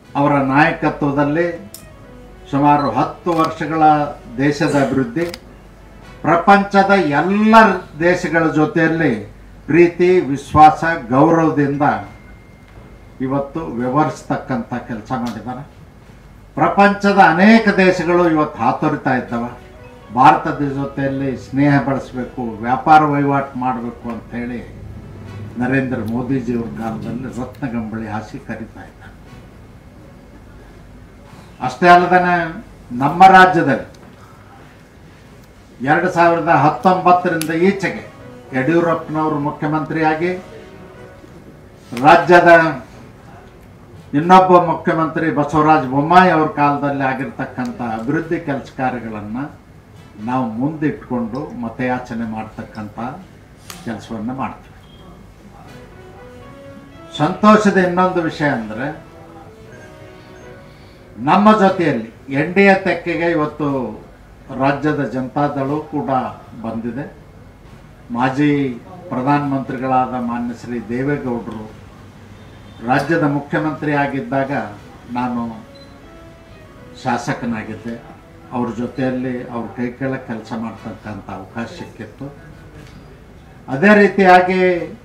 ಅವರ ನಾಯಕತ್ವದಲ್ಲಿ ಸುಮಾರು ಹತ್ತು ವರ್ಷಗಳ ದೇಶದ ಅಭಿವೃದ್ಧಿ ಪ್ರಪಂಚದ ಎಲ್ಲ ದೇಶಗಳ ಜೊತೆಯಲ್ಲಿ ಪ್ರೀತಿ ವಿಶ್ವಾಸ ಗೌರವದಿಂದ ಇವತ್ತು ವ್ಯವಹರಿಸ್ತಕ್ಕಂಥ ಕೆಲಸ ಮಾಡಿದ್ದಾರೆ ಪ್ರಪಂಚದ ಅನೇಕ ದೇಶಗಳು ಇವತ್ತು ಹಾತೊರಿತಾ ಇದ್ದಾವೆ ಭಾರತದ ಜೊತೆಯಲ್ಲಿ ಸ್ನೇಹ ಬೆಳೆಸಬೇಕು ವ್ಯಾಪಾರ ವಹಿವಾಟು ಮಾಡಬೇಕು ಅಂಥೇಳಿ ನರೇಂದ್ರ ಮೋದಿಜಿಯವ್ರ ಕಾಲದಲ್ಲಿ ರತ್ನಗಂಬಳಿ ಹಾಸಿ ಕರೀತಾ ಇದ್ದಾರೆ ಅಷ್ಟೇ ಅಲ್ಲದೆ ನಮ್ಮ ರಾಜ್ಯದಲ್ಲಿ ಎರಡು ಸಾವಿರದ ಹತ್ತೊಂಬತ್ತರಿಂದ ಈಚೆಗೆ ಯಡಿಯೂರಪ್ಪನವರು ಮುಖ್ಯಮಂತ್ರಿಯಾಗಿ ರಾಜ್ಯದ ಇನ್ನೊಬ್ಬ ಮುಖ್ಯಮಂತ್ರಿ ಬಸವರಾಜ ಬೊಮ್ಮಾಯಿ ಅವ್ರ ಕಾಲದಲ್ಲಿ ಆಗಿರ್ತಕ್ಕಂಥ ಅಭಿವೃದ್ಧಿ ಕೆಲಸ ಕಾರ್ಯಗಳನ್ನು ನಾವು ಮುಂದಿಟ್ಕೊಂಡು ಮತಯಾಚನೆ ಮಾಡ್ತಕ್ಕಂಥ ಕೆಲಸವನ್ನು ಮಾಡ್ತೀವಿ ಸಂತೋಷದ ಇನ್ನೊಂದು ವಿಷಯ ಅಂದರೆ ನಮ್ಮ ಜೊತೆಯಲ್ಲಿ ಎನ್ ಡಿ ಎ ತೆಕ್ಕೆಗೆ ಇವತ್ತು ರಾಜ್ಯದ ಜನತಾದಳು ಕೂಡ ಬಂದಿದೆ ಮಾಜಿ ಪ್ರಧಾನಮಂತ್ರಿಗಳಾದ ಮಾನ್ಯ ಶ್ರೀ ದೇವೇಗೌಡರು ರಾಜ್ಯದ ಮುಖ್ಯಮಂತ್ರಿ ಆಗಿದ್ದಾಗ ನಾನು ಶಾಸಕನಾಗಿದ್ದೆ ಅವ್ರ ಜೊತೆಯಲ್ಲಿ ಅವ್ರ ಕೈ ಕೆಳಗೆ ಕೆಲಸ ಮಾಡ್ತಕ್ಕಂಥ ಅವಕಾಶ ಸಿಕ್ಕಿತ್ತು ಅದೇ ರೀತಿಯಾಗಿ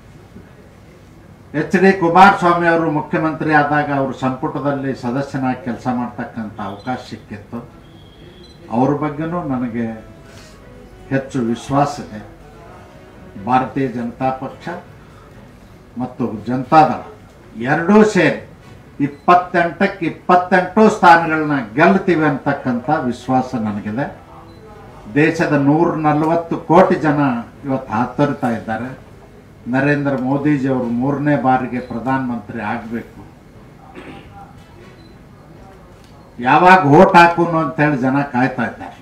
ಎಚ್ ಡಿ ಕುಮಾರಸ್ವಾಮಿ ಅವರು ಮುಖ್ಯಮಂತ್ರಿ ಆದಾಗ ಅವರು ಸಂಪುಟದಲ್ಲಿ ಸದಸ್ಯನಾಗಿ ಕೆಲಸ ಮಾಡ್ತಕ್ಕಂಥ ಅವಕಾಶ ಸಿಕ್ಕಿತ್ತು ಅವ್ರ ಬಗ್ಗೆನೂ ನನಗೆ ಹೆಚ್ಚು ವಿಶ್ವಾಸ ಇದೆ ಭಾರತೀಯ ಜನತಾ ಪಕ್ಷ ಮತ್ತು ಜನತಾದಳ ಎರಡೂ ಸೇರಿ ಇಪ್ಪತ್ತೆಂಟಕ್ಕೆ ಇಪ್ಪತ್ತೆಂಟು ಸ್ಥಾನಗಳನ್ನ ಗೆಲ್ತೀವಿ ಅಂತಕ್ಕಂಥ ವಿಶ್ವಾಸ ನನಗಿದೆ ದೇಶದ ನೂರ ನಲವತ್ತು ಕೋಟಿ ಜನ ಇವತ್ತು ಹಾತೊರಿತಾ ಇದ್ದಾರೆ ನರೇಂದ್ರ ಮೋದಿಜಿಯವರು ಮೂರನೇ ಬಾರಿಗೆ ಪ್ರಧಾನಮಂತ್ರಿ ಆಗಬೇಕು ಯಾವಾಗ ಓಟ್ ಹಾಕುನು ಅಂತೇಳಿ ಜನ ಕಾಯ್ತಾ ಇದ್ದಾರೆ